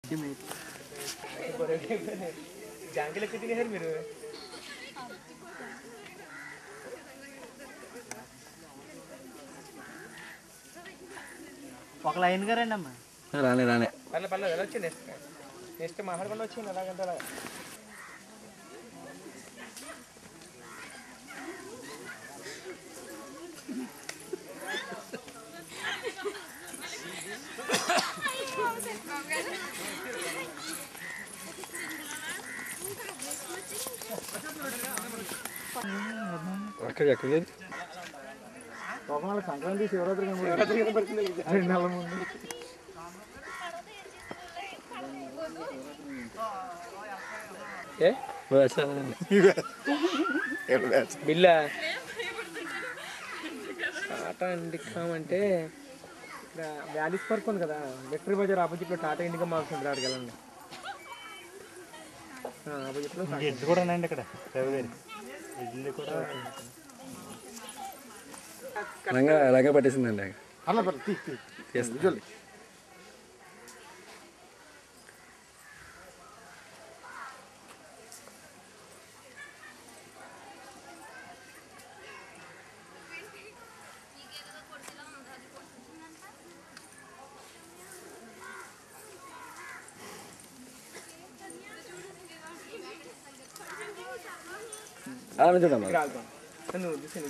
జాంకి లెక్క తినేసారు మీరు ఒక లైన్ గా రండి అమ్మా రానే రానే పర్లేదు పర్లేదు ఎలా వచ్చింది నెక్స్ట్ నెక్స్ట్ మాట్లాడకుండా వచ్చింది అలాగంటే అలాగా అక్కడ ఎక్కడ సంక్రాంతి శివరాత్రి రెండు నెలల ముందు ఏ బిల్లా టాటా ఇండికామంటే ఇక్కడ వ్యాలీస్ పార్క్ ఉంది కదా విక్టరీ బజార్ ఆపోజిట్లో టాటా ఇండికా మార్క్స్ ఉంటుంది అక్కడికి వెళ్ళండి ఆపోజిట్లో ఎడ్లు కూడా ఉన్నాయండి ఇక్కడ రవి గారి ఎడ్లు కూడా రంగా రంగా పట్టేసిందండి అలా పర్లేదు తీ తీ తీస్తా. అలా చూడమ్మా రాదు నువ్వు చూసి